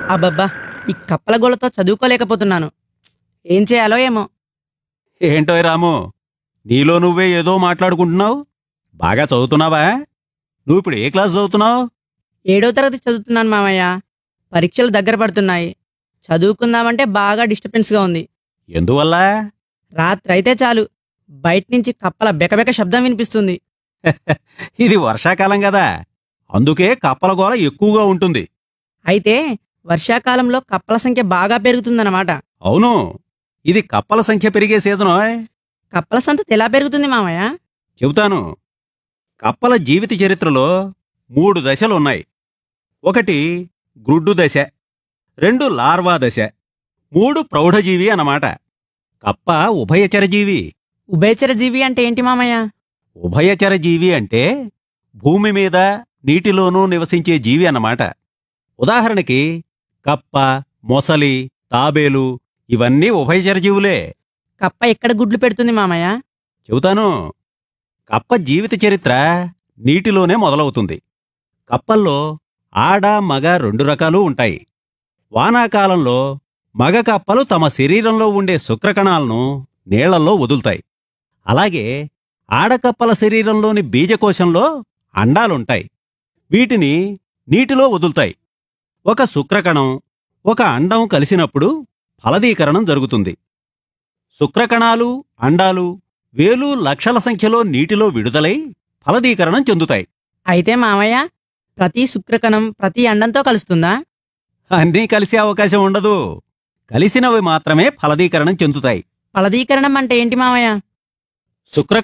అబ్బబ్బా ఈ కప్పల గోలతో చదువుకోలేకపోతున్నాను ఏం చేయాలో ఏమో ఏంటోయ్ రాము నీలో నువ్వే ఏదో మాట్లాడుకుంటున్నావు బాగా చదువుతున్నావా నువ్వు ఇప్పుడు ఏ క్లాస్ చదువుతున్నావు ఏడో తరగతి చదువుతున్నాను మామయ్య పరీక్షలు దగ్గర పడుతున్నాయి చదువుకుందామంటే బాగా డిస్టర్బెన్స్గా ఉంది ఎందువల్ల రాత్రి అయితే చాలు బయట నుంచి కప్పల బెకబెక శబ్దం వినిపిస్తుంది ఇది వర్షాకాలం కదా అందుకే కప్పల గోల ఎక్కువగా ఉంటుంది అయితే వర్షాకాలంలో కప్పల సంఖ్య బాగా పెరుగుతుందన్నమాట అవును ఇది కప్పల సంఖ్య పెరిగే సీజను కప్పల సంతతి ఎలా పెరుగుతుంది మామయ్య చెబుతాను కప్పల జీవిత చరిత్రలో మూడు దశలు ఉన్నాయి ఒకటి గ్రుడ్డు దశ రెండు లార్వా దశ మూడు ప్రౌఢజీవి అన్నమాట కప్ప ఉభయచర జీవి ఉభయచర జీవి అంటే ఏంటి మామయ్య ఉభయచర జీవి అంటే భూమి మీద నీటిలోనూ నివసించే జీవి అన్నమాట ఉదాహరణకి కప్ప మొసలి తాబేలు ఇవన్నీ ఉభయచర జీవులే కప్ప ఎక్కడ గుడ్లు పెడుతుంది మామయ్య చెబుతాను కప్ప జీవిత చరిత్ర నీటిలోనే మొదలవుతుంది కప్పల్లో ఆడ మగ రెండు రకాలు ఉంటాయి వానాకాలంలో మగ కప్పలు తమ శరీరంలో ఉండే శుక్రకణాలను నీళ్లలో వదులుతాయి అలాగే ఆడకప్పల శరీరంలోని బీజకోశంలో అండాలుంటాయి వీటిని నీటిలో వదులుతాయి ఒక శుక్రకణం ఒక అండం కలిసినప్పుడు ఫలదీకరణం జరుగుతుంది శుక్రకణాలు అండాలు వేలు లక్షల సంఖ్యలో నీటిలో విడుదలై ఫలదీకరణం చెందుతాయి అయితే మామయ్య ప్రతి శుక్రకణం ప్రతి అండంతో కలుస్తుందా అన్నీ కలిసే అవకాశం ఉండదు కలిసినవి మాత్రమే ఫలదీకరణం చెందుతాయి ఫలదీకరణం అంటే ఏంటి మామయ్య శుక్ర